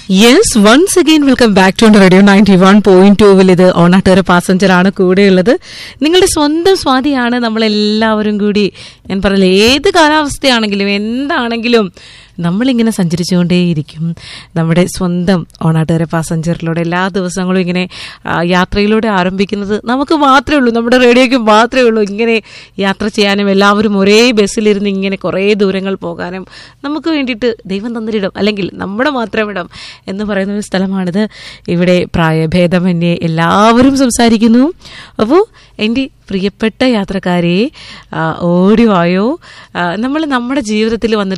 yes once again welcome back to radio ninety one point ടൂവിൽ ഇത് ഓണാട്ടുകാര passenger ആണ് കൂടെയുള്ളത് നിങ്ങളുടെ സ്വന്തം സ്വാതിയാണ് നമ്മളെല്ലാവരും കൂടി ഞാൻ പറഞ്ഞില്ല ഏത് കാലാവസ്ഥയാണെങ്കിലും എന്താണെങ്കിലും നമ്മളിങ്ങനെ സഞ്ചരിച്ചുകൊണ്ടേയിരിക്കും നമ്മുടെ സ്വന്തം ഓണാട്ടുകാര പാസഞ്ചറിലൂടെ എല്ലാ ദിവസങ്ങളും ഇങ്ങനെ ആ, യാത്രയിലൂടെ ആരംഭിക്കുന്നത് നമുക്ക് മാത്രമേ ഉള്ളൂ നമ്മുടെ റേഡിയോയ്ക്ക് മാത്രമേ ഉള്ളൂ ഇങ്ങനെ യാത്ര ചെയ്യാനും എല്ലാവരും ഒരേ ബസ്സിലിരുന്ന് ഇങ്ങനെ കുറേ ദൂരങ്ങൾ പോകാനും നമുക്ക് വേണ്ടിയിട്ട് ദൈവം തന്നിരിടം അല്ലെങ്കിൽ നമ്മുടെ മാത്രം ഇടം എന്ന് പറയുന്ന ഒരു സ്ഥലമാണിത് ഇവിടെ പ്രായഭേദമന്യേ എല്ലാവരും സംസാരിക്കുന്നു അപ്പോൾ എൻ്റെ പ്രിയപ്പെട്ട യാത്രക്കാരെ ആ, ഓടി വായോ നമ്മൾ നമ്മുടെ ജീവിതത്തിൽ വന്നിട്ട്